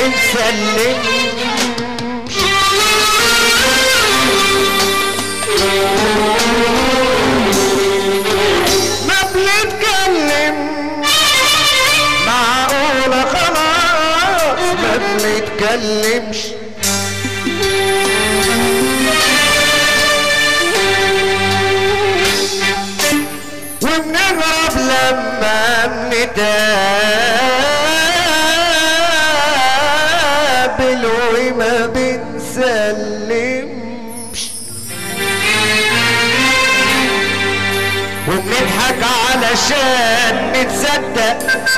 بنسلم ما بنتكلم معقولة خلاص ما بنتكلمش وبنهرب لما بنتقابل وما بنسلمش وبنضحك علشان نتصدق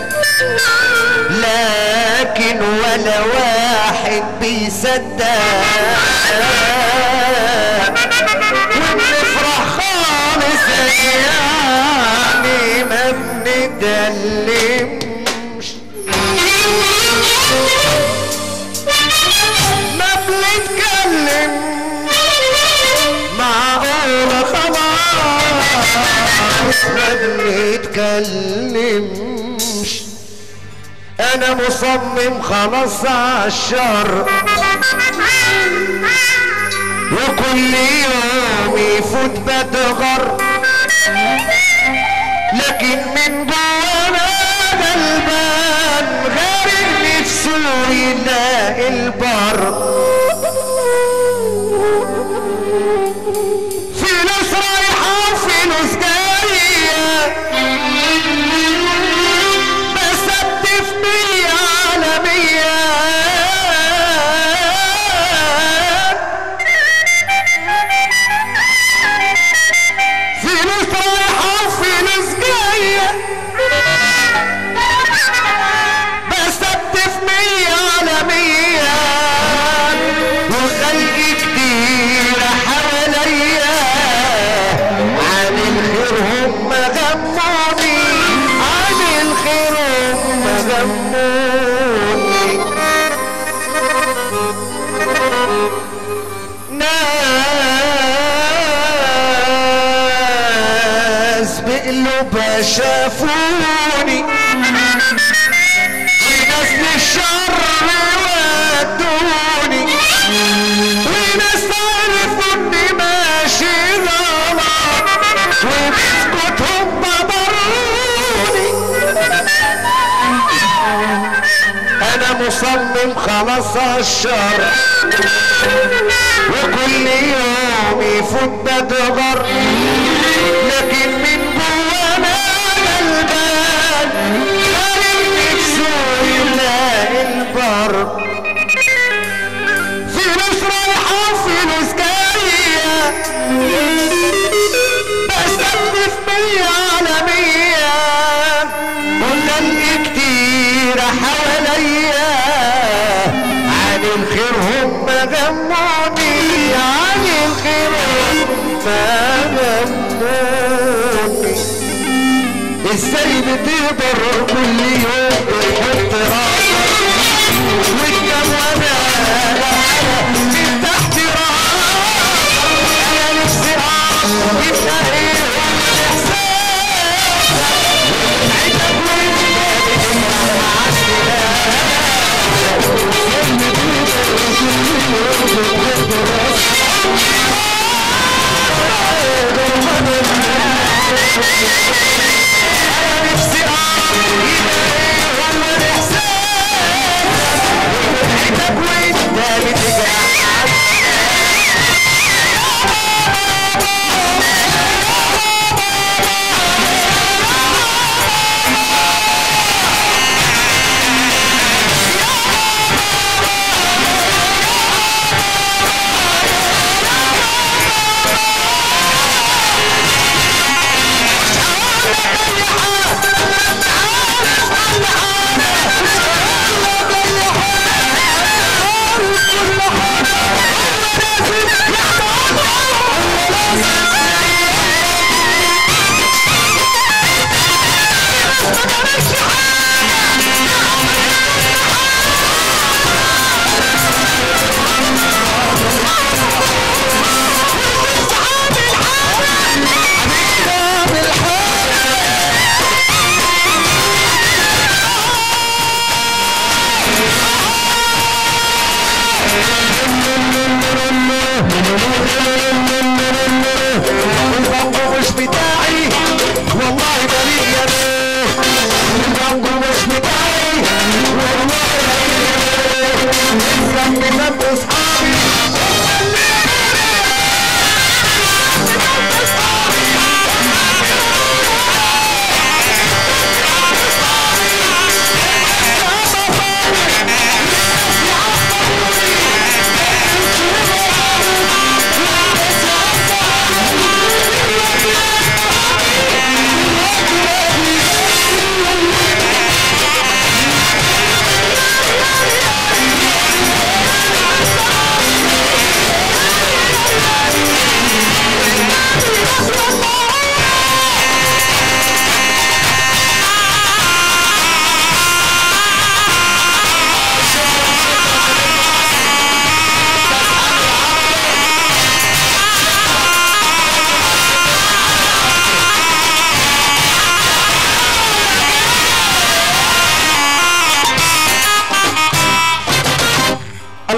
لكن ولا واحد بيصدق وبنفرح خالص يعني ما بنتكلمش ما بنتكلم معقولة خلاص ما بنتكلمش انا مصمم خلاص عالشر وكل يوم يفوت بتغر لكن من جوانا غلبان غير نفسه يلاقي البر في ناس رايحة وفي ناس جاية بسد في مية على مية في ناس رايحة وفي ناس جاية بسد في مية على مية وخلق كتير حواليا عن الخير هم غموني عن الخير هم غموني ناس بقلوبها شافوني وناس للشر ودوني وناس عرفوا اني ماشي غلط وبسكتهم ضروني انا مصمم خلاص عالشر وكل يوم يفوت بتغر لكن من جوانا غلبان خارج نفسه يلاقي البر في ناس رايحة وفي ناس جاية بستنف مية على مية وخلق كتير حواليا عن الخير هم غموني عن الخير هم غموني ازاي بتقدر كل يوم تحط راسك والجو وانا انا من تحت راسك انا نفسي اعرف يبقى ايه هو الاحساس عينك وانت نفسي اعرف يبقى ايه هو الاحساس عينك وانت بتجرح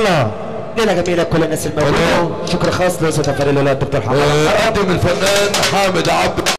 الله ليلة جميلة كل الناس الموجودة الله. شكر خاص لأسرة فريق الولاد الدكتور حمد وقدم الفنان حامد عبد